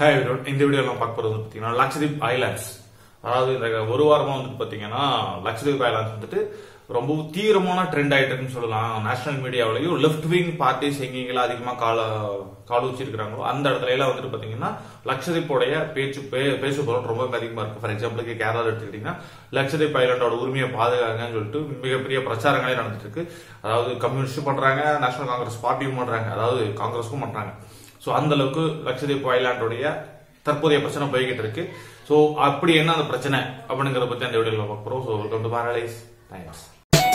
Hi everyone. இந்த video நம்ம பார்க்க போறது வந்து பாத்தீங்கன்னா லக்ஷதீப் ஐலாண்ட்ஸ் அதாவது இந்த ஒரு வாரமா வந்துட்டு பாத்தீங்கன்னா லக்ஷதீப் ஐலாண்ட்ஸ் வந்துட்டு ரொம்ப தீவிரமான ட்ரெண்ட் ஆயிட்டு இருக்குன்னு சொல்லலாம் நேஷனல் மீடியாவிலையும் லெஃப்ட் விங் பார்ட்டிஸ் எங்கெங்கெல்லாம் அதிகமா கால கால் வச்சிருக்காங்களோ அந்த இடத்துல எல்லாம் வந்துட்டு பாத்தீங்கன்னா லக்ஷதீப்போடைய பேச்சு பே- பேசு பொருள் ரொம்ப அதிகமா இருக்கு ஃபார் எக்ஸாம்பிளுக்கு கேரளா எடுத்துக்கிட்டீங்கன்னா லக்ஷதீப் ஐலாண்டோட உரிமையை பாதுகாங்கன்னு சொல்லிட்டு மிகப்பெரிய பிரச்சாரங்களே நடந்துட்டு இருக்கு அதாவது கம்யூனிஸ்ட் பண்றாங்க நேஷனல் காங்கிரஸ் பார்ட்டியும் பண்றாங்க அதாவது காங்கிரஸும் பண்றாங்க சோ அந்த அளவுக்கு லட்சதீப் ஐலாண்டோடைய தற்போதைய பிரச்சனை போய்கிட்டு இருக்கு சோ அப்படி என்ன அந்த பிரச்சனை அப்படிங்கறத பத்தி அந்த வீடியோல பார்க்க போறோம் so welcome to Paradise Times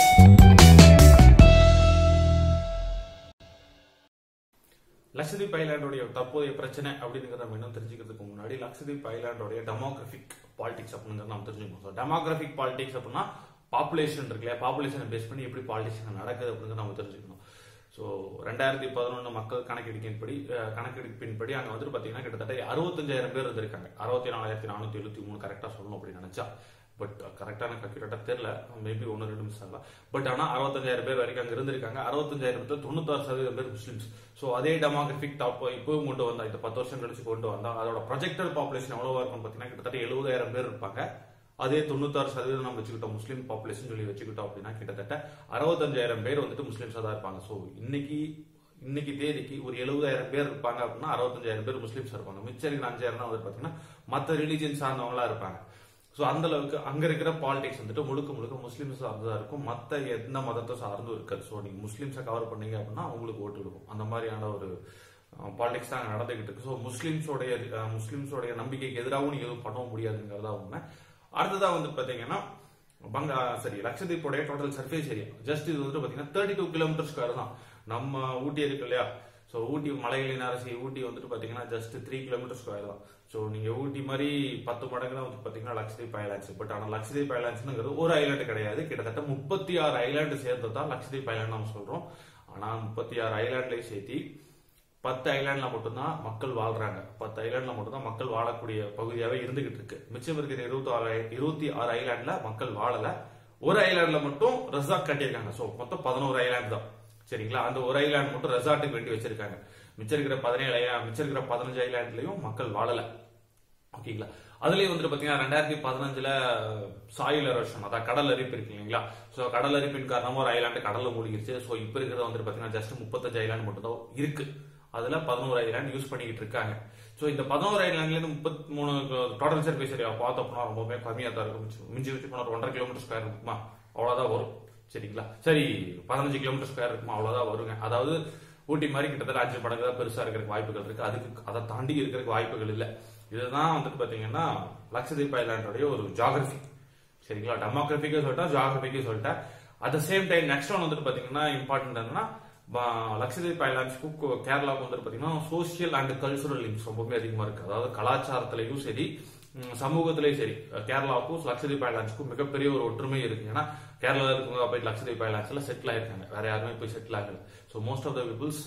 Lakshadweep ஐலாண்டோடைய தற்போதைய பிரச்சனை அப்படிங்கிறத நம்ம இன்னும் தெரிஞ்சுக்கிறதுக்கு முன்னாடி லட்சதீப் ஐலாண்டோடைய டெமோகிராபிக் பாலிடிக்ஸ் அப்படிங்கிறத நம்ம தெரிஞ்சுக்கணும் ஸோ டெமோகிராபிக் பாலிடிக்ஸ் அப்படின்னா பாப்புலேஷன் இருக்குல்ல பாப்புலேஷனை பேஸ் பண்ணி எப்படி பாலிடிக்ஸ் நடக்குது அப்படிங்கிறத நம்ம தெரிஞ்சுக்கணும் ஸோ ரெண்டாயிரத்தி பதினொன்று மக்கள் கணக்கெடுப்பின்படி அஹ், கணக்கெடுப்பின்படி அங்கே வந்துட்டு பார்த்தீங்கன்னா கிட்டத்தட்ட அறுபத்தஞ்சாயிரம் பேர் இருந்திருக்காங்க அறுபத்தி நாலாயிரத்தி நானூற்றி எழுபத்தி மூணு கரெக்டாக சொல்லணும் அப்படின்னு நினைச்சா பட் கரெக்டான அக்யூரேட்டாக தெரியல மேபி ஒன்று ரெண்டு மிஸ் ஆகலாம் பட் ஆனால் அறுபத்தஞ்சாயிரம் பேர் வரைக்கும் அங்கே இருந்திருக்காங்க அறுபத்தஞ்சாயிரத்துல தொண்ணூத்தாறு சதவீதம் பேர் முஸ்லிம்ஸ் ஸோ அதே டெமோகிராபிக் டாப் இப்பவும் கொண்டு வந்தா இந்த பத்து வருஷம் கழிச்சு கொண்டு வந்தா அதோட ப்ரொஜெக்டட் பாப்புலேஷன் எவ்வளவா இருக்கும் பார்த்தீங்கன்னா கிட்டத்தட்ட எழுபதாயிரம் பேர் இருப்பாங்க அதே தொண்ணூத்தாறு சதவீதம் நம்ம வச்சுக்கிட்டோம் முஸ்லீம் பாப்புலேஷன் சொல்லி வச்சுக்கிட்டோம் அப்படின்னா கிட்டத்தட்ட அறுபத்தஞ்சாயிரம் பேர் வந்துட்டு முஸ்லீம்ஸா தான் இருப்பாங்க ஸோ இன்னைக்கு இன்னைக்கு தேதிக்கு ஒரு எழுபதாயிரம் பேர் இருப்பாங்க அப்படின்னா அறுபத்தஞ்சாயிரம் பேர் முஸ்லீம்ஸ் இருப்பாங்க மிச்சம் இருக்கிற அஞ்சாயிரம் தான் வந்து பாத்தீங்கன்னா மற்ற ரிலீஜன் சார்ந்தவங்களா இருப்பாங்க ஸோ அந்த அளவுக்கு அங்க இருக்கிற பாலிடிக்ஸ் வந்துட்டு முழுக்க முழுக்க முஸ்லீம்ஸ் சார்ந்ததா இருக்கும் மற்ற எந்த மதத்தை சார்ந்தும் இருக்காது ஸோ நீங்க முஸ்லீம்ஸை கவர் பண்ணீங்க அப்படின்னா உங்களுக்கு ஓட்டு விடுக்கும் அந்த மாதிரியான ஒரு பாலிடிக்ஸ் தான் அங்க நடந்துகிட்டு இருக்கு ஸோ முஸ்லீம்ஸோடைய அஹ், முஸ்லீம்ஸோடைய நம்பிக்கைக்கு எதிராகவும் நீங்க எதுவும் பண்ணவும் முடியாதுங்கிறதா உண்மை அடுத்ததா வந்து பாத்தீங்கன்னா பங்கா சரி லட்சதீப்போடைய டோட்டல் சர்ஃபேஸ் ஏரியா ஜஸ்ட் இது வந்து பாத்தீங்கன்னா தேர்ட்டி டூ கிலோமீட்டர் ஸ்கொயர் தான் நம்ம ஊட்டி இருக்கு இல்லையா ஸோ ஊட்டி மலைகளின் அரசி ஊட்டி வந்துட்டு பாத்தீங்கன்னா ஜஸ்ட் த்ரீ கிலோமீட்டர் ஸ்கொயர் தான் ஸோ நீங்க ஊட்டி மாதிரி பத்து மடங்கு தான் வந்து பாத்தீங்கன்னா லட்சதீப் ஐலாண்ட்ஸ் பட் ஆனால் லட்சதீப் ஐலாண்ட்ஸ்ங்கிறது ஒரு ஐலாண்டு கிடையாது கிட்டத்தட்ட முப்பத்தி ஆறு ஐலாண்டு சேர்ந்து தான் லட்சதீப் ஐலாண்ட் நம்ம சொல்றோம் ஆனா முப்பத்தி ஆறு ஐலாண்ட்லயும் சேர்த்தி பத்து ஐலாண்ட்ல மட்டும்தான் மக்கள் வாழ்றாங்க பத்து ஐலாண்ட்ல மட்டும்தான் மக்கள் வாழக்கூடிய பகுதியாவே இருந்துகிட்டு இருக்கு மிச்சம் இருக்கிற இருபத்தி ஆறு இருபத்தி ஆறு ஐலாண்ட்ல மக்கள் வாழல ஒரு ஐலாண்ட்ல மட்டும் ரெசார்ட் கட்டியிருக்காங்க சோ மொத்தம் பதினோரு ஐலாண்ட் தான் சரிங்களா அந்த ஒரு ஐலாண்ட் மட்டும் ரெசார்ட்டுக்கு வேண்டி வச்சிருக்காங்க மிச்சம் இருக்கிற பதினேழு ஐலாண்ட் மிச்சம் இருக்கிற பதினஞ்சு ஐலாண்ட்லயும் மக்கள் வாழல ஓகேங்களா அதுலயும் வந்துட்டு பாத்தீங்கன்னா ரெண்டாயிரத்தி பதினஞ்சுல சாயில் எரோஷன் அதான் கடல் அரிப்பு இருக்கு இல்லைங்களா சோ கடல் அரிப்பின் காரணமா ஒரு ஐலாண்டு கடல்ல மூழ்கிருச்சு சோ இப்ப இருக்கிறது வந்துட்டு பாத்தீங்கன்னா ஜஸ்ட் முப்பத்தஞ்சு ஐலாண்ட் மட்டும் தான் இருக்கு அதுல பதினோரு ஐலாண்ட் யூஸ் பண்ணிக்கிட்டு இருக்காங்க சோ இந்த பதினோரு ஐலாண்ட்ல இருந்து முப்பத்தி மூணு டோட்டல் சர்வீஸ் ஏரியா பார்த்தோம்னா ரொம்பவே கம்மியா தான் இருக்கும் மிஞ்சி- மிஞ்சி வச்சு போனா ஒரு ஒன்றரை கிலோமீட்டர் ஸ்கொயர் இருக்குமா அவ்வளவுதான் வரும் சரிங்களா சரி பதினஞ்சு கிலோமீட்டர் ஸ்கொயர் இருக்குமா அவ்வளவுதான் வருங்க அதாவது ஊட்டி மாதிரி கிட்டத்தட்ட அஞ்சு மடங்கு தான் பெருசா இருக்கிறதுக்கு வாய்ப்புகள் இருக்கு அதுக்கு அதை தாண்டி இருக்கிறதுக்கு வாய்ப்புகள் இல்ல இதுதான் வந்துட்டு பாத்தீங்கன்னா லட்சதீப் ஐலாண்டோடைய ஒரு ஜாகிரபி சரிங்களா டெமோகிராபிக்கே சொல்லிட்டா ஜாகிரபிக்கே சொல்லிட்டேன் at the same time next one வந்துட்டு பாத்தீங்கன்னா இம்பார்ட்டன்ட் என்னன்னா ப- லட்சதீப் ஐலாண்ட்ஸ்க்கும் கோ- கேரளாவுக்கும் வந்துட்டு பாத்தீங்கன்னா சோசியல் அண்ட் கல்ச்சுரல் லிங்க்ஸ் ரொம்பவே அதிகமா இருக்கு அதாவது கலாச்சாரத்திலையும் சரி ம், சமூகத்திலையும் சரி அஹ் கேரளாவுக்கும் லட்சதீப் ஐலாண்ட்ஸ்க்கும் மிகப்பெரிய ஒரு ஒற்றுமை இருக்கு ஏன்னா கேரளால இருக்கவங்க போய் லட்சதீப் ஐலாண்ட்ஸ்ல செட்டில் ஆயிருக்காங்க வேற யாருமே போய் செட்டில் ஆகல so most of the peoples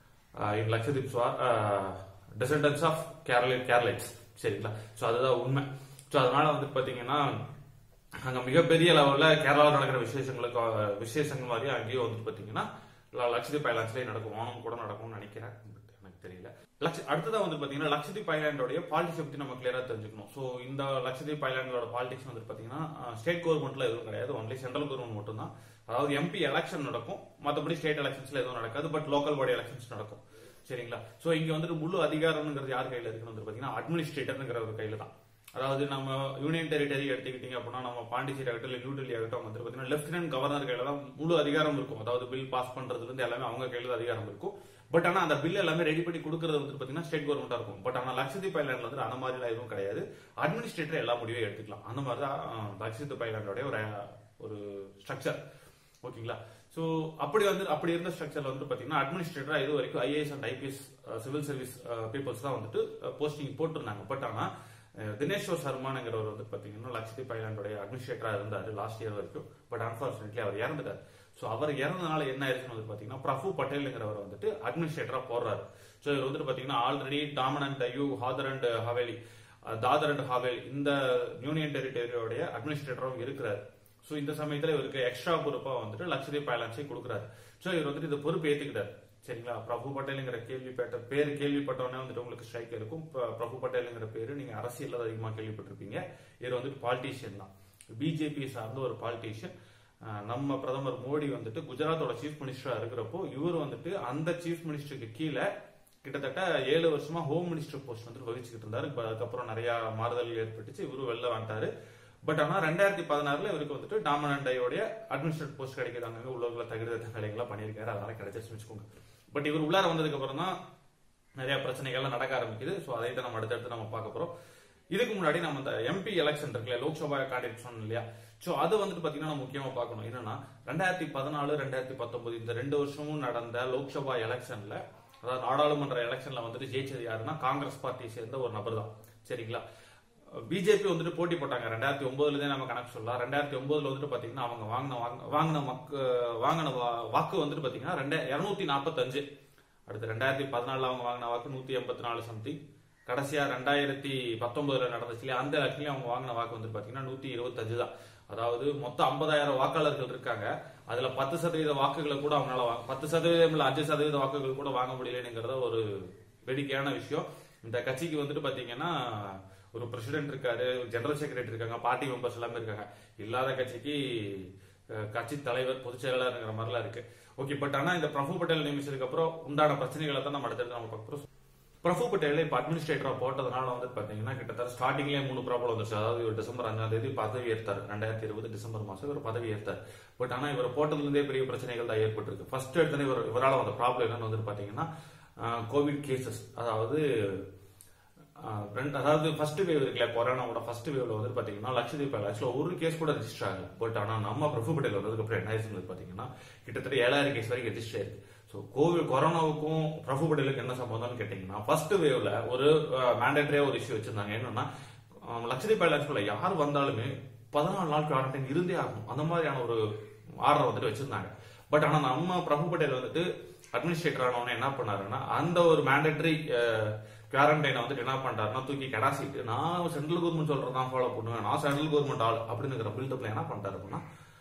in Lakshadweep are descendants of Kerala Keralites சரிங்களா ஸோ அதுதான் உண்மை ஸோ அதனால வந்து பாத்தீங்கன்னா அங்க மிகப்பெரிய லெவல்ல கேரளாவில் நடக்கிற விசேஷங்களுக்கு அஹ், விசேஷங்கள் மாதிரி அங்கேயும் வந்துட்டு பாத்தீங்கன்னா ல- லட்சதீப் ஐலாண்ட்ஸ்லயே நடக்கும் ஓணம் கூட நடக்கும்னு நினைக்கிறேன் But எனக்கு தெரியல லட்ச அடுத்ததா வந்து பாத்தீங்கன்னா லட்சதீப் ஐலாண்டோடைய பாலிடிக்ஸ் பத்தி நம்ம கிளியரா தெரிஞ்சுக்கணும் சோ இந்த லட்சதீப் ஐலாண்டோட பாலிடிக்ஸ் வந்து பாத்தீங்கன்னா ஸ்டேட் கவர்மெண்ட்ல எதுவும் கிடையாது ஒன்லி சென்ட்ரல் கவர்மெண்ட் மட்டும் தான் அதாவது எம்பி எலெக்ஷன் நடக்கும் மத்தபடி ஸ்டேட் எலெக்ஷன்ஸ்ல எதுவும் நடக்காது பட் லோக்கல் பாடி எலெக்ஷன்ஸ் நடக்கும் சரிங்களா சோ இங்க வந்துட்டு முழு அதிகாரம்ங்கிறது யார் கையில இருக்குன்னு வந்து பாத்தீங்கன்னா அட்மினிஸ்ட்ரேட்டர்ங்கிற ஒரு கையில தான் அதாவது நம்ம யூனியன் டெரிட்டரி எடுத்துக்கிட்டீங்க அப்படின்னா நம்ம பாண்டிச்சேரி ஆகட்டும் இல்ல நியூ டெல்லி ஆகட்டும் வந்து பாத்தீங்கன்னா லெப்டினன்ட் கவர்னர் கையில தான் முழு அதிகாரம் இருக்கும் அதாவது பில் பாஸ் பண்றதுல இருந்து எல்லாமே அவங்க கையில தான் அதிகாரம் இருக்கும் பட் ஆனா அந்த பில் எல்லாமே ரெடி பண்ணி கொடுக்கறது வந்து பாத்தீங்கன்னா ஸ்டேட் கவர்மெண்டா இருக்கும் பட் ஆனா லட்சதீப் ஐலாண்ட்ல வந்து அந்த மாதிரி எல்லாம் எதுவும் கிடையாது அட்மினிஸ்ட்ரேட்டர் எல்லா முடிவையும் எடுத்துக்கலாம் அந்த மாதிரி தான் அஹ், லட்சதீப் ஐலாண்டோடைய ஒரு ஒரு ஸ்ட்ரக்சர் ஓகேங்களா சோ அப்படி வந்து அப்படி இருந்த ஸ்ட்ரக்சர்ல வந்து பாத்தீங்கன்னா அட்மினிஸ்ட்ரேட்டரா இது வரைக்கும் IAS and IPS civil service peoples தான் வந்துட்டு போஸ்டிங் போட்டிருந்தாங்க பட் ஆனா அஹ், தினேஷ்வர் சர்மானுங்கிறவர் வந்து பாத்தீங்கன்னா லட்சதீப் ஐலாண்டோடைய அட்மினிஸ்ட்ரேட்டரா இருந்தாரு லாஸ்ட் இயர் வரைக்கும் பட் அன்பார்ச்சுனேட்லி அவர் இறந்துட்டார் சோ அவர் இறந்தனால என்ன ஆயிருச்சுன்னு வந்து பாத்தீங்கன்னா பிரபு பட்டேல்ங்கிறவர் வந்துட்டு அட்மினிஸ்ட்ரேட்டரா போடுறாரு சோ இவர் வந்துட்டு பாத்தீங்கன்னா ஆல்ரெடி டாமனன்ட் யூ ஹாதர் and Haveli uh, Dadra and Haveli இந்த யூனியன் டெரிட்டரியோடைய அட்மினிஸ்ட்ரேட்டரும் இருக்கிறார் சோ இந்த சமயத்துல இவருக்கு எக்ஸ்ட்ரா பொறுப்பா வந்துட்டு லட்சதீப் ஐலாண்ட்ஸை கொடுக்குறாரு சோ இவர் வந்துட்டு இந்த பொறுப்பு ஏத்துக்கிட்டாரு சரிங்களா பிரபு பட்டேலுங்கிற கேள்விப்பட்ட பேர் கேள்விப்பட்டவொடனே வந்துட்டு உங்களுக்கு ஸ்ட்ரைக் இருக்கும் ப- பிரபு பட்டேலுங்கிற பேரு நீங்க அரசியல்ல அதிகமா கேள்விப்பட்டிருப்பீங்க இவர் வந்துட்டு பாலிட்டிஷியன் தான் பிஜேபி சார்ந்த ஒரு பாலிட்டிஷியன் நம்ம பிரதமர் மோடி வந்துட்டு குஜராத்தோட சீஃப் மினிஸ்டரா இருக்கிறப்போ இவர் வந்துட்டு அந்த சீஃப் மினிஸ்டருக்கு கீழே கிட்டத்தட்ட ஏழு வருஷமா ஹோம் மினிஸ்டர் போஸ்ட் வந்து வகிச்சுக்கிட்டு இருந்தாரு இப்ப அதுக்கப்புறம் நிறைய மாறுதல் ஏற்பட்டுச்சு இவரு வெளில வந்துட்டாரு பட் ஆனா ரெண்டாயிரத்தி பதினாறுல இவருக்கு வந்துட்டு டாமனண்டையோடைய அட்மினிஸ்ட்ரேட் போஸ்ட் கிடைக்கிறாங்க உலகில் தகுதி வேலைகள்லாம் பண்ணியிருக்காரு அதனால கிடைச்சிருச்சு வச்சுக்கோங்க பட் இவர் உள்ளார வந்ததுக்கு அப்புறம் தான் நிறைய பிரச்சனைகள்லாம் நடக்க ஆரம்பிக்குது ஸோ அதை தான் நம்ம அடுத்தடுத்து நம்ம பார்க்க போறோம் இதுக்கு முன்னாடி நம்ம இந்த எம்பி எலெக்ஷன் இருக்குல்ல லோக்சபா கேண்டிடேட் சொன்னோம் இல்லையா ஸோ அது வந்துட்டு பாத்தீங்கன்னா நம்ம முக்கியமா பார்க்கணும் என்னன்னா ரெண்டாயிரத்தி பதினாலு ரெண்டாயிரத்தி பத்தொன்பது இந்த ரெண்டு வருஷமும் நடந்த லோக்சபா எலெக்ஷன்ல அதாவது நாடாளுமன்ற எலெக்ஷன்ல வந்துட்டு ஜெயிச்சது யாருன்னா காங்கிரஸ் பார்ட்டியை சேர்ந்த ஒரு நபர் தான் சரிங்களா பிஜேபி வந்துட்டு போட்டி போட்டாங்க ரெண்டாயிரத்தி ஒன்பதுல இருந்தே நம்ம கணக்கு சொல்லலாம் ரெண்டாயிரத்தி ஒன்பதுல வந்துட்டு பாத்தீங்கன்னா அவங்க வாங்கின வாங்க- வாங்கின மக்கு வாங்கின வா- வாக்கு வந்துட்டு பாத்தீங்கன்னா ரெண்டு இருநூத்தி நாற்பத்தஞ்சு அடுத்து ரெண்டாயிரத்தி பதினாலுல அவங்க வாங்கின வாக்கு நூத்தி எண்பத்தி நாலு சம்திங் கடைசியா ரெண்டாயிரத்தி பத்தொன்பதுல நடந்துச்சு இல்லையா அந்த எலெக்ஷன்லயும் அவங்க வாங்கின வாக்கு வந்துட்டு பாத்தீங்கன்னா நூத்தி இருபத்தஞ்சு தான் அதாவது மொத்தம் ஐம்பதாயிரம் வாக்காளர்கள் இருக்காங்க அதுல பத்து சதவீத வாக்குகளை கூட அவங்களால வாங்க- பத்து சதவீதம் இல்ல அஞ்சு சதவீத வாக்குகள் கூட வாங்க முடியலங்கிறத ஒரு வேடிக்கையான விஷயம் இந்த கட்சிக்கு வந்துட்டு பாத்தீங்கன்னா ஒரு பிரசிடென்ட் இருக்காரு ஜெனரல் செக்ரட்டரி இருக்காங்க பார்ட்டி மெம்பர்ஸ் எல்லாமே இருக்காங்க இல்லாத கட்சிக்கு அஹ், கட்சி தலைவர் பொதுச் செயலாளருங்கிற மாதிரிலாம் இருக்கு ஓகே பட் ஆனா இந்த பிரபு பட்டேல் நியமிச்சதுக்கு அப்புறம் உண்டான பிரச்சனைகளை தான் நம்ம அடுத்தடுத்து நம்ம பார்க்க போறோம் பிரபு பட்டேல் இப்ப அட்மினிஸ்ட்ரேட்டரா போட்டதுனால வந்து பாத்தீங்கன்னா கிட்டத்தட்ட ஸ்டார்டிங்லேயே மூணு ப்ராப்ளம் வந்துச்சு அதாவது இவர் டிசம்பர் அஞ்சாம் தேதி பதவி ஏற்றார் ரெண்டாயிரத்தி இருபது டிசம்பர் மாசம் இவர் பதவி ஏற்றார் பட் ஆனா இவர் போட்டதுல இருந்தே பெரிய பிரச்சனைகள் தான் ஏற்பட்டிருக்கு ஃபர்ஸ்ட் எடுத்தனே இவர் இவரால் வந்த ப்ராப்ளம் என்னன்னு வந்து பாத்தீங்கன்னா கோவிட் கேசஸ் அதாவது ஆஹ் ரெண்டு அதாவது ஃபர்ஸ்ட் வேவ் இருக்குல்ல கொரோனாவோட ஃபர்ஸ்ட் வேவ்ல வந்து பாத்தீங்கன்னா லட்சதீப் ஆக்சுவலா ஒரு கேஸ் கூட ரெஜிஸ்டர் ஆகல பட் ஆனா நம்ம பிரபு பட்டேல் வந்ததுக்கு அப்புறம் என்ன ஆயிடுச்சு பாத்தீங்கன்னா கிட்டத்தட்ட ஏழாயிரம் கேஸ் வரைக்கும் ரெஜிஸ்டர் ஆயிருக்கு ஸோ கோவிட் கொரோனாவுக்கும் பிரபு பட்டேலுக்கு என்ன சம்பந்தம்னு கேட்டீங்கன்னா ஃபர்ஸ்ட் வேவ்ல ஒரு மேண்டேட்டரியா ஒரு இஷ்யூ வச்சிருந்தாங்க என்னன்னா ஆஹ் லட்சதீப் ஆக்சுவலா யார் வந்தாலுமே பதினாலு நாள் குவாரண்டைன் இருந்தே ஆகும் அந்த மாதிரியான ஒரு ஆர்டர் வந்துட்டு வச்சிருந்தாங்க பட் ஆனா நம்ம பிரபு பட்டேல் வந்துட்டு அட்மினிஸ்ட்ரேட்டர் ஆனவொடனே என்ன பண்ணாருன்னா அந்த ஒரு மேண்டேட்டரி குவாரண்டைனை வந்துட்டு என்ன பண்றாருன்னா தூக்கி கடாசிட்டு நான் சென்ட்ரல் கவர்மெண்ட் சொல்றதான் ஃபாலோ பண்ணுவேன் நான் சென்ட்ரல் கவர்மெண்ட் ஆள் அப்படிங்கிற பில்டப்ல என்ன பண்றாரு அப்படின்னா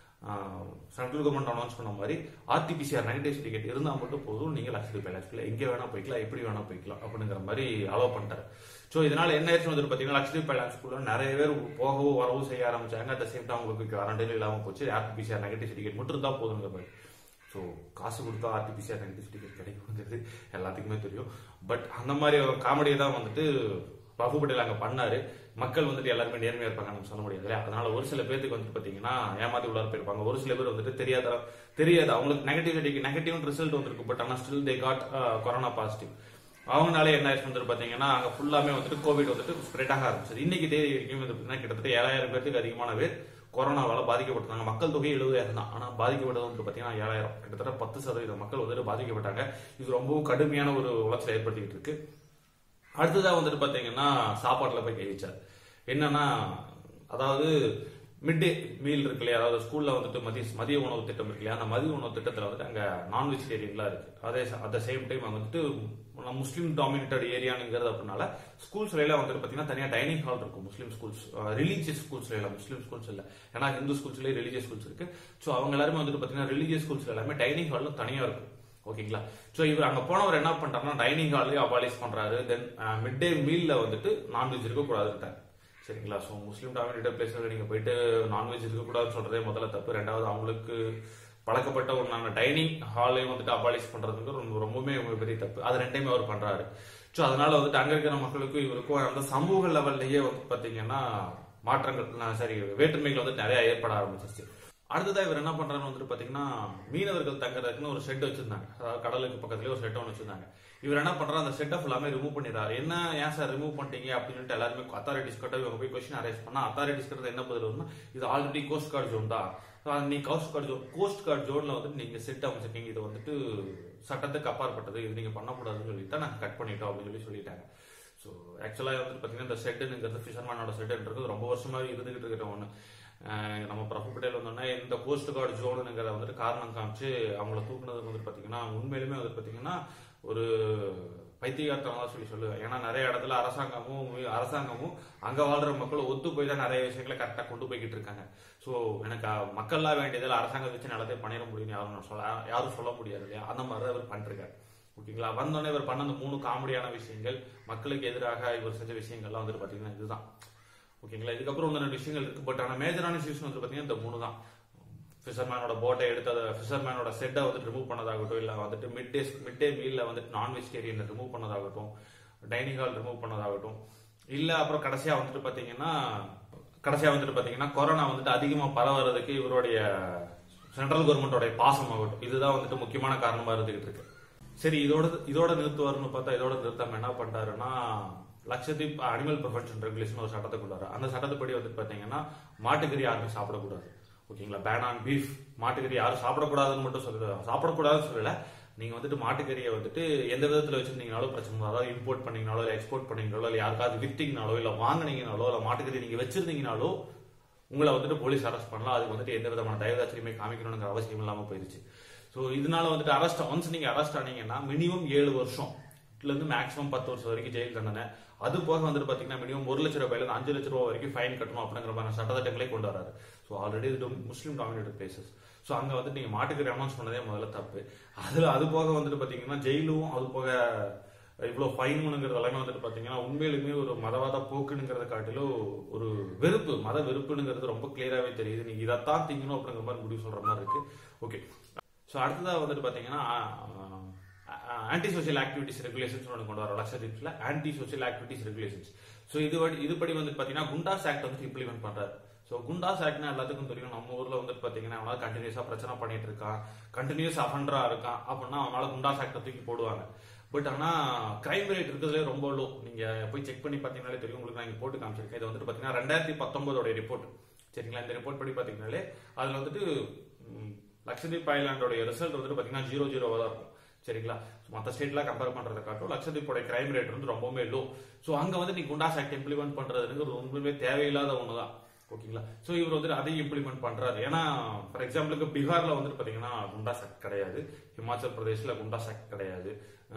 சென்ட்ரல் கவர்மெண்ட் அனௌன்ஸ் பண்ண மாதிரி ஆர்டிபிசிஆர் நெகட்டிவ் சர்டிஃபிகேட் இருந்தா மட்டும் போதும் நீங்க லட்சத்து பேலன்ஸ்ல எங்க வேணா போய்க்கலாம் எப்படி வேணா போய்க்கலாம் அப்படிங்கிற மாதிரி அலோவ் பண்ணிட்டாரு ஸோ இதனால என்ன ஆயிடுச்சு வந்து பாத்தீங்கன்னா லட்சத்து பேலன்ஸ்குள்ள நிறைய பேர் போகவும் வரவும் செய்ய ஆரம்பிச்சாங்க அட் சேம் டைம் அவங்களுக்கு குவாரண்டைன் இல்லாம போச்சு ஆர்டிபிசிஆர் நெகட்டிவ் சர்டிஃபிகேட் மட்டும் இருந்தா போதுங்கிற மாதிரி ஸோ காசு கொடுத்தா ஆர்டிபிசிஆர் நெகட்டிவ் சர்டிஃபிகேட் கிடைக்குங்கிறது எல்லாத்துக்குமே தெரியும் பட் அந்த மாதிரி ஒரு காமெடியை தான் வந்துட்டு பிரபு பட்டேல் அங்க பண்ணாரு மக்கள் வந்துட்டு எல்லாருமே நேர்மையா இருப்பாங்க நம்ம சொல்ல முடியாது இல்லையா அதனால ஒரு சில பேருக்கு வந்துட்டு பாத்தீங்கன்னா ஏமாத்தி உள்ளார போயிருப்பாங்க ஒரு சில பேர் வந்துட்டு தெரியாத தெரியாது அவங்களுக்கு நெகட்டிவ் சர்டிஃபிகேட் நெகட்டிவ் ரிசல்ட் வந்திருக்கு பட் ஆனால் still they got corona positive அவங்கனால என்ன ஆயிடுச்சு வந்துட்டு பாத்தீங்கன்னா அங்க ஃபுல்லாமே வந்துட்டு கோவிட் வந்துட்டு ஸ்ப்ரெட் ஆக ஆரம்பிச்சது இன்னைக்கு தேதி வரைக்கும் வந்து பாத்தீங்கன்னா கிட்டத்தட்ட ஏழாயிரம் பேருக்கு அதிகமான பேர் கொரோனாவால பாதிக்கப்பட்டாங்க மக்கள் தொகை எழுபதாயிரம் தான் ஆனா பாதிக்கப்பட்டது வந்து பாத்தீங்கன்னா ஏழாயிரம் கிட்டத்தட்ட பத்து சதவீதம் மக்கள் வந்துட்டு பாதிக்கப்பட்டாங்க இது ரொம்பவும் கடுமையான ஒரு உளைச்சல் ஏற்படுத்திக்கிட்டு இருக்கு அடுத்ததா வந்துட்டு பாத்தீங்கன்னா சாப்பாட்டுல போய் கை வச்சார் என்னன்னா அதாவது மிட் டே மீல் இருக்கு இல்லையா அதாவது ஸ்கூல்ல வந்துட்டு மதிய மதிய உணவு திட்டம் இருக்கு இல்லையா அந்த மதிய உணவு திட்டத்துல வந்துட்டு அங்க நான் வெஜிடேரியன்லாம் இருக்கு அதே அட் த சேம் டைம் அங்க வந்துட்டு முஸ்லீம் டாமினேட்டட் ஏரியானுங்கிறது அப்படின்னால ஸ்கூல்ஸ்ல எல்லாம் வந்துட்டு பாத்தீங்கன்னா தனியா டைனிங் ஹால் இருக்கும் முஸ்லீம் ஸ்கூல்ஸ் ரிலீஜியஸ் ஸ்கூல்ஸ்ல இல்ல முஸ்லீம் ஸ்கூல்ஸ் இல்ல ஏன்னா ஹிந்து ஸ்கூல்ஸ்லயே ரிலீஜியஸ் ஸ்கூல்ஸ் இருக்கு சோ அவங்க எல்லாருமே வந்துட்டு பாத்தீங்கன்னா ரிலீஜியஸ் ஸ்கூல்ஸ் எல்லாமே டைனிங் ஹால்ல தனியா இருக்கும் ஓகேங்களா சோ இவர் அங்க போனவர் என்ன பண்றாருன்னா டைனிங் ஹாலே அபாலிஷ் பண்றாரு தென் மிட் டே மீல்ல வந்துட்டு நான்வெஜ் இருக்கக்கூடாதுட்டார் சரிங்களா ஸோ முஸ்லீம் டாமினேட்டட் பிளேஸ்ல நீங்க போயிட்டு நான்வெஜ் இருக்கக்கூடாதுன்னு சொல்றதே முதல்ல தப்பு ரெண்டாவது அவங்களுக்கு பழக்கப்பட்ட ஒன்றான டைனிங் ஹாலையும் வந்துட்டு அபாலிஷ் பண்றதுக்கு ரொம்ப ரொம்பவுமே ரொம்ப பெரிய தப்பு அது ரெண்டையுமே அவர் பண்றாரு ஸோ அதனால வந்துட்டு அங்க இருக்கிற மக்களுக்கும் இவருக்கும் அந்த சமூக லெவல்லையே வந்து பாத்தீங்கன்னா மாற்றங்கள் நான் சரி வேற்றுமைகள் வந்து நிறைய ஏற்பட ஆரம்பிச்சிருச்சு அடுத்ததா இவர் என்ன பண்றாருன்னு வந்துட்டு பாத்தீங்கன்னா மீனவர்கள் தங்குறதுக்குன்னு ஒரு ஷெட் வச்சிருந்தாங்க அதாவது கடலுக்கு பக்கத்துலயே ஒரு ஷெட் ஒன்று வச்சிருந்தாங்க இவர் என்ன பண்றாரு அந்த ஷெட்டை ஃபுல்லாமே ரிமூவ் பண்ணிடுறாரு என்ன ஏன் சார் ரிமூவ் பண்ணிட்டீங்க அப்படின்னு சொல்லிட்டு எல்லாருமே அத்தாரிட்டிஸ் கிட்ட இவங்க போய் கொஸ்டின் அரேஞ்ச் பண்ணா அத்தாரிட்டிஸ் கிட்ட என்ன பதில் வரும்னா இது ஆல்ரெடி கோஸ்ட் கார்டு ஜோன் தான் நீ coast guard zone coast guard ஜோன்ல வந்து நீங்க செட் அமைச்சிருக்கீங்க இது வந்துட்டு சட்டத்துக்கு அப்பாற்பட்டது இது நீங்க பண்ணக்கூடாதுன்னு சொல்லிட்டு நாங்க கட் பண்ணிட்டோம் அப்படின்னு சொல்லி சொல்லிட்டாங்க ஸோ ஆக்சுவலாக வந்துட்டு பார்த்தீங்கன்னா இந்த செட்டுங்கிறது ஃபிஷர்மேனோட செட்டுன்றது ரொம்ப வருஷமாவே இருந்துகிட்டு இருக்கிற ஒன்று நம்ம பிரபு பட்டேல் வந்தோடனே இந்த கோஸ்ட் கார்டு ஜோனுங்கிற வந்துட்டு காரணம் காமிச்சு அவங்கள தூக்குனது வந்துட்டு பார்த்தீங்கன்னா உண்மையிலுமே வந்துட்டு பார்த்தீங்கன்னா ஒரு பைத்தியகார்த்தம் தான் சொல்லி சொல்லுவேன் ஏன்னா நிறைய இடத்துல அரசாங்கமும் அரசாங்கமும் அங்க வாழ்ற மக்களும் ஒத்து போய் தான் நிறைய விஷயங்களை கரெக்டாக கொண்டு போய்கிட்டு இருக்காங்க ஸோ எனக்கு மக்கள்லாம் வேண்டியதில் அரசாங்கம் வச்சு நல்லதே பண்ணிட முடியும்னு யாரும் சொல்ல யாரும் சொல்ல முடியாது இல்லையா அந்த மாதிரி தான் இவர் பண்ணிருக்காரு ஓகேங்களா வந்தோடனே இவர் பண்ண அந்த மூணு காமெடியான விஷயங்கள் மக்களுக்கு எதிராக இவர் செஞ்ச விஷயங்கள்லாம் வந்துட்டு பாத்தீங்கன்னா இதுதான் ஓகேங்களா இதுக்கப்புறம் ஒன்று ரெண்டு விஷயங்கள் இருக்கு பட் ஆனால் மேஜரான இஷ்யூஸ் வந்து பாத்தீங்கன்னா இந்த மூணு தான் ஃபிஷர்மேனோட போட்டை எடுத்து அதை ஃபிஷர்மேனோட செட்டை வந்துட்டு ரிமூவ் பண்ணதாகட்டும் இல்லை வந்துட்டு மிட் டே மிட் டே மீல்ல வந்துட்டு நான் வெஜிடேரியன் ரிமூவ் பண்ணதாகட்டும் டைனிங் ஹால் ரிமூவ் பண்ணதாகட்டும் இல்ல அப்புறம் கடைசியா வந்துட்டு பாத்தீங்கன்னா கடைசியா வந்துட்டு பாத்தீங்கன்னா கொரோனா வந்துட்டு அதிகமா பரவுறதுக்கு இவருடைய சென்ட்ரல் கவர்மெண்டோட பாசம் ஆகட்டும் இதுதான் வந்துட்டு முக்கியமான காரணமா இருந்துகிட்டு இருக்கு சரி இதோட இதோட நிறுத்துவாருன்னு பார்த்தா இதோட நிறுத்தாம என்ன பண்றாருன்னா லட்சத்தீப் அனிமல் ப்ரொஃபஷன் ரெகுலேஷன் ஒரு சட்டத்தை கொண்டாரு அந்த சட்டத்துப்படி வந்துட்டு பாத்தீங்கன்னா மாட்டுக்கறி யாருமே சாப்பிடக்கூடாது ஓகேங்களா பேன் ஆன் பீஃப் மாட்டுக்கறி யாரும் சாப்பிடக்கூடாதுன்னு மட்டும் சொல்லல சாப்பிடக்கூடாதுன்னு சொல்லல நீங்க வந்துட்டு மாட்டுக்கறியை வந்துட்டு எந்த விதத்துல வச்சிருந்தீங்கனாலும் பிரச்சனை இல்லை. அதாவது இம்போர்ட் பண்ணீங்கனாலோ இல்லை எக்ஸ்போர்ட் பண்ணீங்கனாலோ இல்லை யாருக்காவது வித்தீங்கனாலோ இல்லை வாங்குனீங்கனாலோ இல்லை மாட்டுக்கறி நீங்க வச்சிருந்தீங்கனாலோ உங்களை வந்துட்டு போலீஸ் அரெஸ்ட் பண்ணலாம் அதுக்கு வந்துட்டு எந்த விதமான தயவுதாச்சரியமே காமிக்கணுங்கிற அவசியம் இல்லாம போயிருச்சு ஸோ இதனால வந்துட்டு அரெஸ்ட் ஒன்ஸ் நீங்க அரெஸ்ட் ஆனீங்கன்னா மினிமம் ஏழு வருஷம் ல இருந்து மேக்ஸிமம் பத்து வருஷம் வரைக்கும் ஜெயில் தண்டனை அது போக வந்துட்டு பாத்தீங்கன்னா மினிமம் ஒரு லட்ச ரூபாயில இருந்து அஞ்சு லட்ச ரூபாய் வரைக்கும் ஃபைன் கட்டணும் அப்படிங்கிற மாதிரி சட்டத்திட்டங்களே கொண்டு வராரு ஸோ ஆல்ரெடி இது முஸ்லீம் டாமினேட்டட் பிளேசஸ் ஸோ அங்க வந்துட்டு நீங்க மாட்டுக்கறி அனௌன்ஸ் பண்ணதே முதல்ல தப்பு அதுல அது போக வந்துட்டு பாத்தீங்கன்னா ஜெயிலும் அது போக இவ்வளவு ஃபைனுங்கிறது எல்லாமே வந்துட்டு பாத்தீங்கன்னா உண்மையிலுமே ஒரு மதவாத போக்குனுங்கிறத காட்டிலும் ஒரு வெறுப்பு மத வெறுப்புங்கிறது ரொம்ப கிளியராகவே தெரியுது நீங்க இதைத்தான் திங்கணும் அப்படிங்கிற மாதிரி முடிவு சொல்ற மாதிரி இருக்கு ஓகே ஸோ அடுத்ததா வந்துட்டு பாத்தீங்கன்னா ஆன்டி சோஷியல் ஆக்டிவிட்டிஸ் ரெகுலேஷன்ஸ் ஒன்று கொண்டு வரோம் லட்சத்தீப்ல anti social activities regulations so இது வடி- இதுபடி வந்துட்டு பாத்தீங்கன்னா குண்டாஸ் ஆக்ட் வந்து இம்ப்ளிமெண்ட் பண்றாரு ஸோ குண்டாஸ் ஆக்ட்னா எல்லாத்துக்கும் தெரியும் நம்ம ஊர்ல வந்துட்டு பாத்தீங்கன்னா அவனால கண்டினியூஸா பிரச்சனை பண்ணிட்டு இருக்கான் கண்டினியூஸ் அஃபண்டரா இருக்கான் அப்படின்னா அவனால குண்டாஸ் ஆக்டை தூக்கி போடுவாங்க பட் ஆனா கிரைம் ரேட் இருக்கிறதுலே ரொம்ப லோ நீங்க போய் செக் பண்ணி பாத்தீங்கன்னாலே தெரியும் உங்களுக்கு நான் இங்க போட்டு காமிச்சிருக்கேன் இது வந்துட்டு பாத்தீங்கன்னா ரெண்டாயிரத்தி பத்தொன்பதோட ரிப்போர்ட் சரிங்களா இந்த ரிப்போர்ட் படி பாத்தீங்கன்னாலே அதுல வந்துட்டு ம், லட்சதீப் ஐலாண்டோட ரிசல்ட் வந்துட்டு பாத்தீங்கன்னா ஜீரோ ஜீரோவா தான் இருக்கும் சரிங்களா மற்ற ஸ்டேட்லாம் கம்பேர் பண்றதை காட்டும் லட்சத்தீப்போட கிரைம் ரேட் வந்து ரொம்பவே லோ ஸோ அங்க வந்து நீ குண்டாஸ் ஆக்ட் இம்ப்ளிமெண்ட் பண்றதுங்கிறது உண்மையுமே தேவையில்லாத ஒண்ணுதான் ஓகேங்களா ஸோ இவர் வந்துட்டு அதையும் இம்ப்ளிமெண்ட் பண்றாரு ஏன்னா ஃபார் எக்ஸாம்பிளுக்கு பீகார்ல வந்துட்டு பாத்தீங்கன்னா குண்டாஸ் ஆக்ட் கிடையாது ஹிமாச்சல் பிரதேஷ்ல குண்டாஸ் ஆக்ட் கிடையாது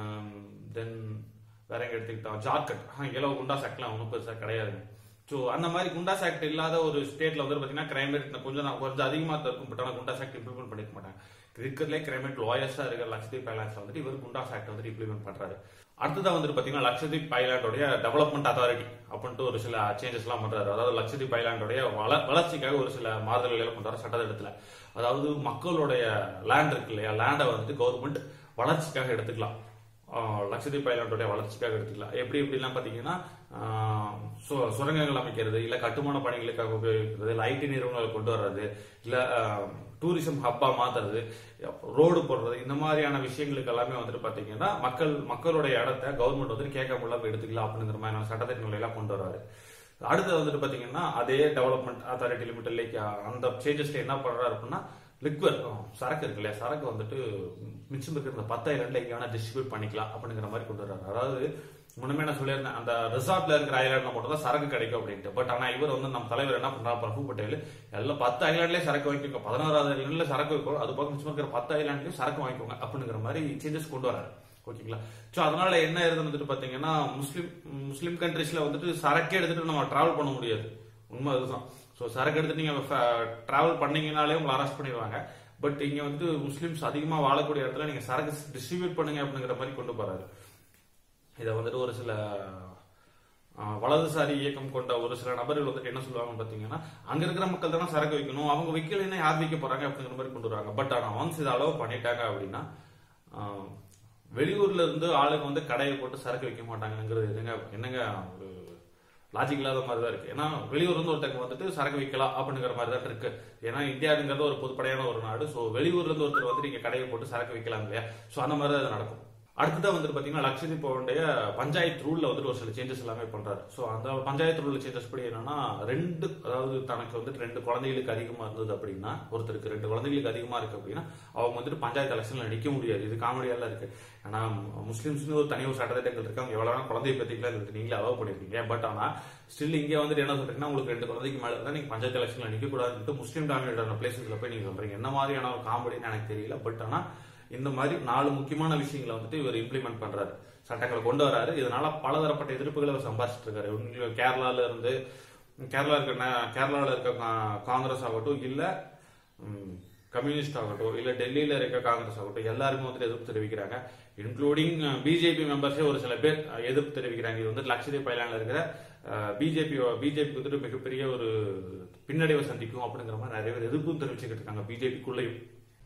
தென் வேற எங்க எடுத்துக்கிட்டோம் ஜார்க்கண்ட் ஆஹ், இலவ குண்டாஸ் ஆக்ட்லாம் ஒன்றும் பெருசா கிடையாது ஸோ அந்த மாதிரி குண்டாஸ் ஆக்ட் இல்லாத ஒரு ஸ்டேட்ல வந்து பாத்தீங்கன்னா கிரைம் ரேட் கொஞ்சம் நான் கொஞ்சம் அதிகமா தான் இருக்கும் பட் ஆனால் குண்டாஸ் ஆக்ட் இம்ப்ளிமெண்ட் பண்ணிக்க மாட்டாங்க இருக்கிறதுலே கிரைம் ரேட் லோயஸ்டா இருக்கிற லட்சதீப் ஐலாண்ட்ஸ்ல வந்துட்டு இவர் குண்டாஸ் ஆக்ட் வந்துட்டு இம்ப்ளிமெண்ட் பண்றாரு அடுத்ததா வந்துட்டு பாத்தீங்கன்னா லட்சதீப் ஐலாண்டோடைய டெவலப்மெண்ட் அத்தாரிட்டி அப்படின்ட்டு ஒரு சில சேஞ்சஸ் எல்லாம் பண்றாரு அதாவது லட்சதீப் ஐலாண்டோடைய வள- வளர்ச்சிக்காக ஒரு சில மாறுதல்களை பண்றாரு சட்டத்திட்டத்துல அதாவது மக்களுடைய லேண்ட் இருக்கு இல்லையா லேண்டை வந்துட்டு கவர்மெண்ட் வளர்ச்சிக்காக எடுத்துக்கலாம் ஆஹ் லட்சதீப் ஐலாண்டோடைய வளர்ச்சிக்காக எடுத்துக்கலாம் எப்படி எப்படிலாம் பாத்தீங்கன்னா ஆஹ் சு- சுரங்கங்கள் அமைக்கிறது இல்ல கட்டுமான பணிகளுக்காக உபயோகிக்கிறது இல்ல ஐடி நிறுவனங்களை கொண்டு வர்றது இல்ல டூரிசம் ஹப்பா மாத்துறது ரோடு போடுறது இந்த மாதிரியான விஷயங்களுக்கு எல்லாமே வந்துட்டு பாத்தீங்கன்னா மக்கள் மக்களுடைய இடத்த கவர்மெண்ட் வந்துட்டு கேட்க முடியாம எடுத்துக்கலாம் அப்படிங்கிற மாதிரியான சட்டத்திட்டங்களை எல்லாம் கொண்டு வர்றாரு அடுத்து வந்துட்டு பாத்தீங்கன்னா அதே டெவலப்மெண்ட் அத்தாரிட்டி லிமிடெட் லைக் அந்த சேஞ்சஸ்ல என்ன பண்றாரு அப்படின்னா லிக்வர் சரக்கு இருக்கு இல்லையா சரக்கு வந்துட்டு மிச்சம் இருக்கிற இந்த பத்தாயிரம்ல எங்க வேணா டிஸ்ட்ரிபியூட் பண்ணிக்கலாம் அப்படிங்கிற மாதிரி கொண்டு வர்றாரு அதாவது முன்னமே நான் சொல்லியிருந்தேன் அந்த ரிசார்ட்ல இருக்கிற ஐலாண்ட்ல மட்டும் தான் சரக்கு கிடைக்கும் அப்படின்ட்டு பட் ஆனா இவர் வந்து நம்ம தலைவர் என்ன பண்றா பிரபு பட்டேல் எல்லாம் பத்து ஐலாண்ட்லயே சரக்கு வாங்கிக்கோங்க பதினோராவது ஐலாண்ட்ல சரக்கு வைக்கோ அது போக மிச்சம் இருக்கிற பத்து ஐலாண்ட்லயும் சரக்கு வாங்கிக்கோங்க அப்படிங்கிற மாதிரி சேஞ்சஸ் கொண்டு வராரு ஓகேங்களா சோ அதனால என்ன இருந்துட்டு பாத்தீங்கன்னா முஸ்லீம் முஸ்லீம் கண்ட்ரீஸ்ல வந்துட்டு சரக்கே எடுத்துட்டு நம்ம டிராவல் பண்ண முடியாது உண்மை அதுதான் ஸோ சரக்கு எடுத்து நீங்க டிராவல் பண்ணீங்கனாலே உங்களை அரெஸ்ட் பண்ணிடுவாங்க பட் இங்க வந்துட்டு முஸ்லிம்ஸ் அதிகமா வாழக்கூடிய இடத்துல நீங்க சரக்கு டிஸ்ட்ரிபியூட் பண்ணுங்க அப்படிங்கிற மாதிரி கொண்டு போறாரு இதை வந்துட்டு ஒரு சில ஆஹ், வலதுசாரி இயக்கம் கொண்ட ஒரு சில நபர்கள் வந்துட்டு என்ன சொல்லுவாங்கன்னு பாத்தீங்கன்னா அங்க இருக்கிற மக்கள் தானே சரக்கு வைக்கணும் அவங்க வைக்கலைன்னா யார் வைக்க போறாங்க அப்படிங்கிற மாதிரி கொண்டு வராங்க பட் ஆனா ஒன்ஸ் இதை அளவு பண்ணிட்டாங்க அப்படின்னா ஆஹ், வெளியூர்ல இருந்து ஆளுங்க வந்து கடையை போட்டு சரக்கு வைக்க மாட்டாங்கங்கிறது என்னங்க என்னங்க ஒரு லாஜிக் இல்லாத மாதிரி தான் இருக்கு ஏன்னா வெளியூர்ல இருந்து ஒருத்தங்க வந்துட்டு சரக்கு வைக்கலாம் அப்படிங்கிற மாதிரி தான் இருக்கு ஏன்னா இந்தியாங்கிறது ஒரு பொதுப்படையான ஒரு நாடு சோ வெளியூர்ல இருந்து ஒருத்தர் வந்து நீங்க கடையை போட்டு சரக்கு வைக்கலாம் இல்லையா சோ அந்த மாதிரி தான் இது நடக்கும் அடுத்ததா வந்துட்டு பாத்தீங்கன்னா லட்சதீப்போடைய பஞ்சாயத்து ரூல்ல வந்துட்டு ஒரு சில சேஞ்சஸ் எல்லாமே பண்றாரு சோ அந்த பஞ்சாயத்து ரூல்ல சேஞ்சஸ் படி என்னன்னா ரெண்டு அதாவது தனக்கு வந்துட்டு ரெண்டு குழந்தைகளுக்கு அதிகமா இருந்தது அப்படின்னா ஒருத்தருக்கு ரெண்டு குழந்தைகளுக்கு அதிகமா இருக்கு அப்படின்னா அவங்க வந்துட்டு பஞ்சாயத்து எலெக்ஷன்ல நிக்க முடியாது இது காமெடியெல்லாம் இருக்கு ஆனா முஸ்லிம்ஸ்னு ஒரு தனி ஒரு சட்டத்திட்டங்கள் இருக்கு அவங்க எவ்வளவு வேணா குழந்தைய பத்திக்கலாம் இருக்கு நீங்களே அலோவ் பண்ணிருக்கீங்க பட் ஆனா ஸ்டில் இங்க வந்துட்டு என்ன சொல்றீங்கன்னா உங்களுக்கு ரெண்டு குழந்தைக்கு மேல இருந்தா நீங்க பஞ்சாயத்து எலெக்ஷன்ல நிக்க கூடாதுன்னு முஸ்லீம் டாமினேட்டான பிளேசஸ்ல போய் நீங்க சொல்றீங்க என்ன மாதிரியான ஒரு காமெடின்னு எனக்கு தெரியல பட் ஆனா இந்த மாதிரி நாலு முக்கியமான விஷயங்களை வந்துட்டு இவர் இம்ப்ளிமெண்ட் பண்றாரு சட்டங்களை கொண்டு வராரு இதனால பலதரப்பட்ட எதிர்ப்புகளை அவர் சம்பாதிச்சிட்டு இருக்காரு உங்க கேரளால இருந்து கேரளா இருக்க ந- கேரளால இருக்க கா- காங்கிரஸ் ஆகட்டும் இல்ல ம், கம்யூனிஸ்ட் ஆகட்டும் இல்ல டெல்லியில இருக்க காங்கிரஸ் ஆகட்டும் எல்லாருமே வந்துட்டு எதிர்ப்பு தெரிவிக்கிறாங்க இன்க்ளூடிங் பிஜேபி மெம்பர்ஸே ஒரு சில பேர் அஹ், எதிர்ப்பு தெரிவிக்கிறாங்க இது வந்து லட்சதீப் ஐலாண்டில் இருக்கிற பிஜேபி பிஜேபி வந்துட்டு மிகப்பெரிய ஒரு பின்னடைவை சந்திக்கும் அப்படிங்கிற மாதிரி நிறைய பேர் எதிர்ப்பும் தெரிவிச்சுக்கிட்டு இருக்காங்க பிஜேபிக்குள்ளேயும்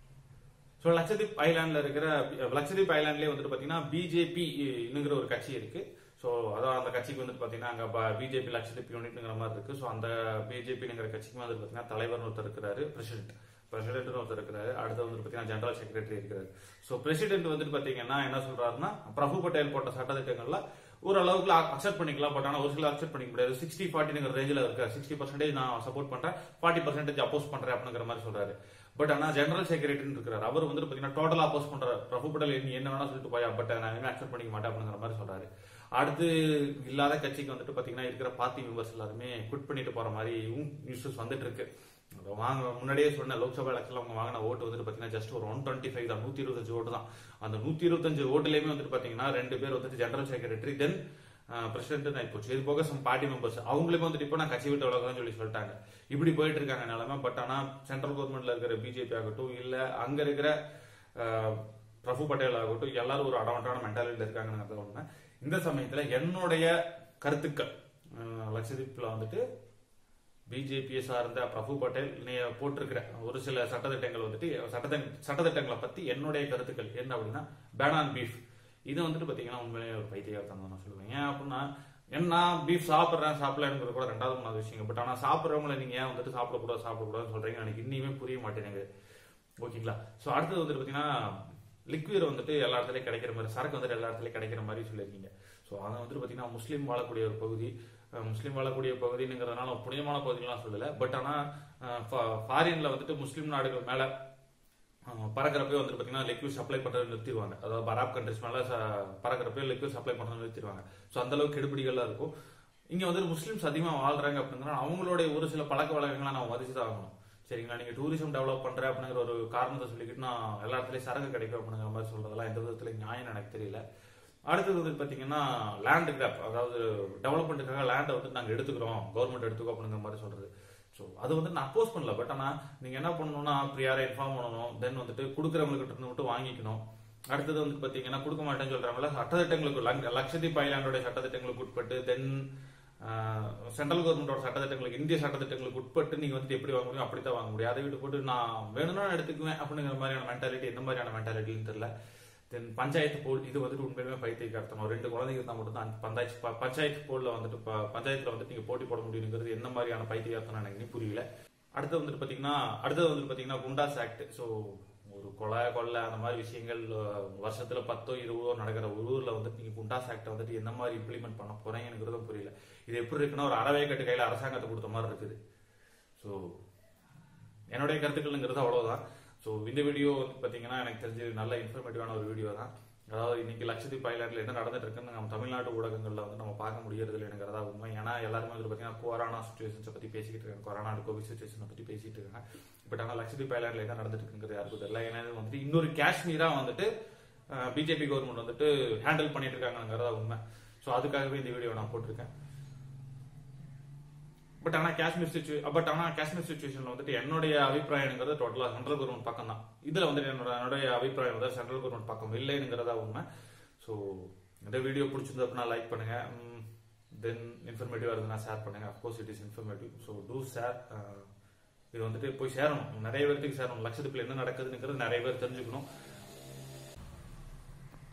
ஸோ லட்சதீப் ஐலாண்ட்ல இருக்கிற லட்சதீப் ஐலாண்ட்லேயே வந்துட்டு பார்த்தீங்கன்னா பிஜேபி இன்னுங்கிற ஒரு கட்சி இருக்கு ஸோ அதான் அந்த கட்சிக்கு வந்துட்டு பார்த்தீங்கன்னா அங்கே பிஜேபி லட்சதீப் யூனிட்ங்கிற மாதிரி இருக்கு ஸோ அந்த பிஜேபிங்கிற கட்சிக்கு வந்துட்டு பார்த்தீங்கன்னா தலைவர் ஒருத்தர் இருக்கிறாரு பிரசிடென்ட் பிரசிடென்ட் ஒருத்தர் இருக்கிறாரு அடுத்து வந்துட்டு பார்த்தீங்கன்னா ஜெனரல் செக்ரட்டரி இருக்கிறாரு ஸோ பிரசிடென்ட் வந்துட்டு பார்த்தீங்கன்னா என்ன சொல்றாருன்னா பிரபு பட்டேல் போட்ட சட்டத்திட்டங்கள்ல ஓரளவுக்கு அக்செப்ட் பண்ணிக்கலாம் பட் ஆனால் ஒரு சில அக்செப்ட் பண்ணிக்க முடியாது சிக்ஸ்டி ஃபார்ட்டிங்கிற ரேஞ்சில் இருக்கு சிக்ஸ்டி பர்சன்டேஜ் நான் சப்போர்ட் பண்றேன் ஃபார்ட்டி பர்சன்டேஜ் அப்போஸ் பண்றேன் அப்படிங்கிற மாதிரி சொல்றாரு பட் ஆனா ஜெனரல் செக்ரட்டரி இருக்கிறார் அவர் வந்துட்டு பாத்தீங்கன்னா டோட்டல் அப்போஸ் பண்றாரு பிரபு பட்டேல் நீ என்ன வேணா சொல்லிட்டு போயா பட் நான் இனிமே அக்செப்ட் பண்ணிக்க மாட்டேன் அப்படிங்கிற மாதிரி சொல்றாரு அடுத்து இல்லாத கட்சிக்கு வந்துட்டு பாத்தீங்கன்னா இருக்கிற பார்ட்டி மெம்பர்ஸ் எல்லாருமே குட் பண்ணிட்டு போற மாதிரியும் நியூஸஸ் வந்துட்டு இருக்கு அதை வாங்க முன்னாடியே சொன்ன லோக்சபா எலெக்ஷன்ல அவங்க வாங்கின ஓட்டு வந்துட்டு பாத்தீங்கன்னா ஜஸ்ட் ஒரு ஒன் டுவெண்ட்டி ஃபைவ் தான் நூத்தி இருபத்தஞ்சு ஓட்டு தான் அந்த நூத்தி இருபத்தஞ்சு ஓட்டுலயுமே வந்துட்டு பாத்தீங்கன்னா ரெண்டு பேர் வந்துட்டு ஜெனரல் செக்ரட்டரி தென் பிரசிடென்ட் ஆகி போச்சு இது போக சம் பார்ட்டி மெம்பர்ஸ் அவங்களுமே வந்துட்டு இப்போ நான் கட்சி விட்டு விலகதான் சொல்லி சொல்லிட்டாங்க இப்படி போயிட்டு இருக்காங்க நிலைமை பட் ஆனா சென்ட்ரல் கவர்மெண்ட்ல இருக்கிற பிஜேபி ஆகட்டும் இல்ல அங்க இருக்கிற அஹ், பிரபு பட்டேல் ஆகட்டும் எல்லாரும் ஒரு அடவட்டான மென்டாலிட்டியில இருக்காங்கன்னு உண்மை இந்த சமயத்துல என்னுடைய கருத்துக்கள் அஹ், லட்சதீப்ல வந்துட்டு பிஜேபியை சார்ந்த பிரபு பட்டேல் நீ போட்டிருக்கிற ஒரு சில சட்டத்திட்டங்கள் வந்துட்டு சட்டத்த சட்டத்திட்டங்களை பத்தி என்னுடைய கருத்துக்கள் என்ன அப்படின்னா பேனான் பீஃப் இது வந்துட்டு பாத்தீங்கன்னா உண்மையிலேயே ஒரு பைத்தியகார்த்தம் தான் நான் சொல்லுவேன் ஏன் அப்படின்னா என்ன பீஃப் சாப்பிட்றேன் சாப்பிடலங்கிறது கூட ரெண்டாவது மூணாவது விஷயங்க பட் ஆனா சாப்பிட்றவங்கள நீங்க ஏன் வந்துட்டு சாப்பிடக்கூடாது சாப்பிடக்கூடாதுன்னு சொல்றீங்க எனக்கு இன்னுமே புரிய மாட்டேங்குது ஓகேங்களா ஸோ அடுத்தது வந்துட்டு பார்த்தீங்கன்னா லிக்விட் வந்துட்டு எல்லா இடத்துலையும் கிடைக்கிற மாதிரி சரக்கு வந்துட்டு எல்லா இடத்துலையும் கிடைக்கிற மாதிரி சொல்லியிருக்கீங்க ஸோ அதை வந்துட்டு பார்த்தீங்கன்னா முஸ்லீம் வாழக்கூடிய ஒரு பகுதி அஹ் முஸ்லீம் வாழக்கூடிய பகுதிங்கிறதுனால புனிதமான பகுதிலாம் சொல்லலை பட் ஆனால் ஃபாரின்ல வந்துட்டு முஸ்லீம் நாடுகள் மேல அஹ், பறக்கறப்பவே வந்துட்டு பார்த்தீங்கன்னா லிக்விட் சப்ளை பண்ணுறது நிறுத்திடுவாங்க அதாவது அரப் கண்ட்ரிஸ் மேல ச- பறக்கறப்பவே லிக்விட் சப்ளை பண்ணுறது நிறுத்திடுவாங்க ஸோ அந்த அளவுக்கு கெடுபிடிகள்லாம் இருக்கும் இங்க வந்துட்டு முஸ்லீம்ஸ் அதிகமாக வாழ்றாங்க அப்படிங்கிற அவங்களுடைய ஒரு சில பழக்க வழக்கங்களை நம்ம மதிச்சு தான் ஆகணும் சரிங்களா நீங்க டூரிசம் டெவலப் பண்றேன் அப்படிங்கிற ஒரு காரணத்தை சொல்லிக்கிட்டு நான் எல்லா இடத்துலயும் சரக்கு கிடைக்கும் அப்படிங்கிற மாதிரி சொல்றதெல்லாம் எந்த விதத்துல நியாயம் எனக்கு தெரியல அடுத்தது வந்து பாத்தீங்கன்னா லேண்ட் கிராப் அதாவது டெவலப்மெண்ட்டுக்காக லேண்டை வந்து நாங்க எடுத்துக்கிறோம் கவர்மெண்ட் எடுத்துக்கோ அப்படிங்கிற மாதிரி சொல்றது ஸோ அது வந்து நான் அப்போஸ் பண்ணல பட் ஆனா நீங்க என்ன பண்ணணும்னா ப்ரியாரை இன்ஃபார்ம் பண்ணணும் தென் வந்துட்டு கொடுக்குறவங்களுக்கு இருந்து மட்டும் வாங்கிக்கணும் அடுத்தது வந்து பாத்தீங்கன்னா கொடுக்க மாட்டேன்னு சொல்றாங்களா சட்டத்திட்டங்களுக்கு லக்- லட்சதீப் ஐலாண்டோட சட்டத்திட்டங்களுக்கு உட்பட்டு தென் சென்ட்ரல் கவர்மெண்டோட சட்டத்திட்டங்களுக்கு இந்திய சட்டத்திட்டங்களுக்கு உட்பட்டு நீங்க வந்துட்டு எப்படி வாங்க முடியும் அப்படித்தான் வாங்க முடியும் அதை விட்டு போட்டு நான் வேணும்னா நான் எடுத்துக்குவேன் அப்படிங்கிற மாதிரியான மென்டாலிட்டி எந்த மாதிரியான மென்டாலிட்டின்னு தெரியல தென் பஞ்சாயத்து போல் இது வந்துட்டு உண்மையிலுமே பைத்தியக்கு அர்த்தம் ரெண்டு குழந்தைங்க தான் மட்டும் தான் பஞ்சாயத்து ப- பஞ்சாயத்து போல்ல வந்துட்டு ப- பஞ்சாயத்துல வந்துட்டு நீங்க போட்டி போட முடியுங்கிறது என்ன மாதிரியான பைத்தியார்த்தம் எனக்கு இன்னும் புரியல அடுத்து வந்துட்டு பாத்தீங்கன்னா அடுத்தது வந்துட்டு பாத்தீங்கன்னா குண்டாஸ் ஆக்ட் ஸோ ஒரு கொலை கொள்ளை அந்த மாதிரி விஷயங்கள் அஹ், வருஷத்துல பத்தோ இருபதோ நடக்கிற ஒரு ஊர்ல வந்துட்டு நீங்க குண்டாஸ் ஆக்ட் வந்துட்டு என்ன மாதிரி இம்ப்ளிமெண்ட் பண்ண போறீங்கிறதும் புரியல இது எப்படி இருக்குன்னா ஒரு அறவே கட்டு கையில அரசாங்கத்தை கொடுத்த மாதிரி இருக்குது ஸோ என்னுடைய கருத்துக்கள்ங்கிறது அவ்வளவுதான் ஸோ இந்த வீடியோ வந்து பார்த்தீங்கன்னா எனக்கு தெரிஞ்சு நல்ல இன்ஃபர்மேட்டிவான ஒரு வீடியோ தான் அதாவது இன்னைக்கு லட்சதீப் ஐலாண்டில் என்ன நடந்துட்டு இருக்குன்னு நம்ம தமிழ்நாட்டு ஊடகங்களில் வந்து நம்ம பார்க்க முடியறது இல்லைங்கிறதா உண்மை ஏன்னா எல்லாருமே வந்து பார்த்தீங்கன்னா கொரோனா சுச்சுவேஷன்ஸை பற்றி பேசிக்கிட்டு இருக்காங்க கொரோனா கோவிட் சுச்சுவேஷனை பற்றி பேசிட்டு இருக்காங்க பட் ஆனால் லட்சதீப் ஐலாண்டில் என்ன நடந்துட்டு இருக்குங்கிறது யாருக்கும் தெரியல ஏன்னா இது வந்துட்டு இன்னொரு காஷ்மீரா வந்துட்டு பிஜேபி கவர்மெண்ட் வந்துட்டு ஹேண்டில் பண்ணிட்டு இருக்காங்கிறதா உண்மை ஸோ அதுக்காகவே இந்த வீடியோ நான் போட்டிருக்கேன் பட் ஆனா காஷ்மீர் சுச்சுவே பட் ஆனா காஷ்மீர் சுச்சுவேஷன்ல வந்துட்டு என்னுடைய அபிப்பிராயங்கிறது டோட்டலா சென்ட்ரல் கவர்மெண்ட் பக்கம் தான் இதுல வந்துட்டு என்னோட என்னுடைய அபிப்பிராயம் வந்து சென்ட்ரல் கவர்மெண்ட் பக்கம் இல்லைங்கிறதா உண்மை ஸோ இந்த வீடியோ பிடிச்சிருந்தா அப்படின்னா லைக் பண்ணுங்க தென் இன்ஃபர்மேட்டிவா இருந்ததுன்னா ஷேர் பண்ணுங்க of course it is informative so do share இது வந்துட்டு போய் சேரணும் நிறைய பேருக்கு சேரணும் லட்சத்துக்குள்ள என்ன நடக்குதுங்கிறது நிறைய பேர் தெரிஞ்சுக்கணும்